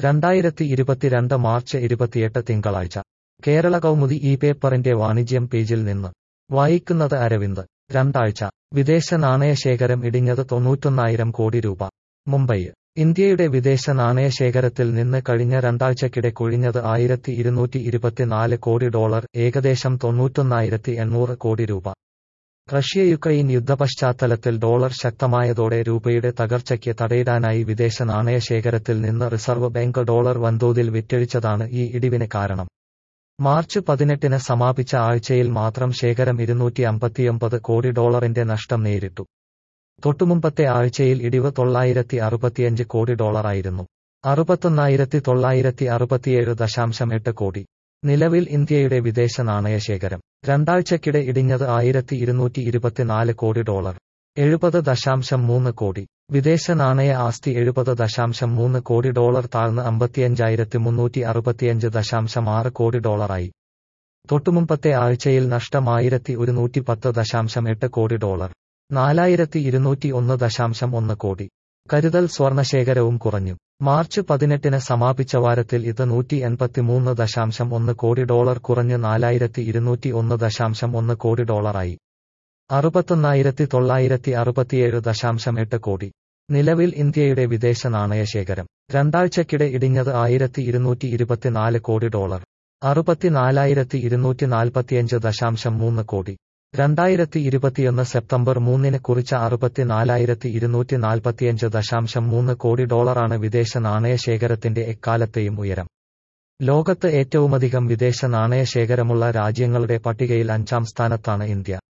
രണ്ടായിരത്തി ഇരുപത്തിരണ്ട് മാർച്ച് ഇരുപത്തിയെട്ട് തിങ്കളാഴ്ച കേരള കൗമുദി ഈ പേപ്പറിന്റെ വാണിജ്യം പേജിൽ നിന്ന് വായിക്കുന്നത് അരവിന്ദ് രണ്ടാഴ്ച വിദേശ നാണയശേഖരം ഇടിഞ്ഞത് തൊണ്ണൂറ്റൊന്നായിരം കോടി രൂപ മുംബൈ ഇന്ത്യയുടെ വിദേശ നാണയശേഖരത്തിൽ നിന്ന് കഴിഞ്ഞ രണ്ടാഴ്ചക്കിടെ കൊഴിഞ്ഞത് ആയിരത്തി ഇരുന്നൂറ്റി ഇരുപത്തിനാല് കോടി ഡോളർ ഏകദേശം തൊണ്ണൂറ്റൊന്നായിരത്തി എണ്ണൂറ് കോടി രൂപ റഷ്യ യുക്രൈൻ യുദ്ധപശ്ചാത്തലത്തിൽ ഡോളർ ശക്തമായതോടെ രൂപയുടെ തകർച്ചയ്ക്ക് തടയിടാനായി വിദേശ നാണയശേഖരത്തിൽ നിന്ന് റിസർവ് ബാങ്ക് ഡോളർ വൻതോതിൽ വിറ്റഴിച്ചതാണ് ഈ ഇടിവിന് കാരണം മാർച്ച് പതിനെട്ടിന് സമാപിച്ച ആഴ്ചയിൽ മാത്രം ശേഖരം ഇരുന്നൂറ്റി അമ്പത്തിയൊമ്പത് കോടി ഡോളറിന്റെ നഷ്ടം നേരിട്ടു തൊട്ടുമുമ്പത്തെ ആഴ്ചയിൽ ഇടിവ് തൊള്ളായിരത്തി അറുപത്തിയഞ്ച് കോടി ഡോളറായിരുന്നു അറുപത്തൊന്നായിരത്തി തൊള്ളായിരത്തി അറുപത്തിയേഴ് ദശാംശം എട്ട് കോടി നിലവിൽ ഇന്ത്യയുടെ വിദേശ നാണയശേഖരം രണ്ടാഴ്ചക്കിടെ ഇടിഞ്ഞത് ആയിരത്തി ഇരുന്നൂറ്റി ഇരുപത്തിനാല് കോടി ഡോളർ എഴുപത് ദശാംശം മൂന്ന് കോടി വിദേശ നാണയ ആസ്തി എഴുപത് ദശാംശം മൂന്ന് കോടി ഡോളർ താഴ്ന്ന് അമ്പത്തിയഞ്ചായിരത്തി മുന്നൂറ്റി അറുപത്തിയഞ്ച് ദശാംശം ആറ് കോടി ഡോളറായി തൊട്ടുമുമ്പത്തെ ആഴ്ചയിൽ നഷ്ടം ആയിരത്തി ഒരുന്നൂറ്റി പത്ത് ദശാംശം എട്ട് കോടി ഡോളർ നാലായിരത്തി ഇരുന്നൂറ്റി ഒന്ന് ദശാംശം ഒന്ന് കോടി കരുതൽ സ്വർണശേഖരവും കുറഞ്ഞു മാർച്ച് പതിനെട്ടിന് സമാപിച്ച വാരത്തിൽ ഇത് നൂറ്റി എൺപത്തിമൂന്ന് ദശാംശം ഒന്ന് കോടി ഡോളർ കുറഞ്ഞ് നാലായിരത്തി ഇരുന്നൂറ്റി ഒന്ന് ദശാംശം ഒന്ന് കോടി ഡോളറായി അറുപത്തൊന്നായിരത്തി തൊള്ളായിരത്തി അറുപത്തിയേഴ് ദശാംശം എട്ട് കോടി നിലവിൽ ഇന്ത്യയുടെ വിദേശ നാണയശേഖരം രണ്ടാഴ്ചക്കിടെ ഇടിഞ്ഞത് ആയിരത്തി ഇരുന്നൂറ്റി ഇരുപത്തിനാല് കോടി ഡോളർ അറുപത്തിനാലായിരത്തി ഇരുന്നൂറ്റി നാൽപ്പത്തിയഞ്ച് ദശാംശം മൂന്ന് കോടി രണ്ടായിരത്തി ഇരുപത്തിയൊന്ന് സെപ്റ്റംബർ മൂന്നിന് കുറിച്ച അറുപത്തിനാലായിരത്തി ഇരുന്നൂറ്റി നാൽപ്പത്തിയഞ്ച് ദശാംശം മൂന്ന് കോടി ഡോളറാണ് വിദേശ നാണയശേഖരത്തിന്റെ എക്കാലത്തെയും ഉയരം ലോകത്ത് ഏറ്റവുമധികം വിദേശ നാണയശേഖരമുള്ള രാജ്യങ്ങളുടെ പട്ടികയിൽ അഞ്ചാം സ്ഥാനത്താണ് ഇന്ത്യ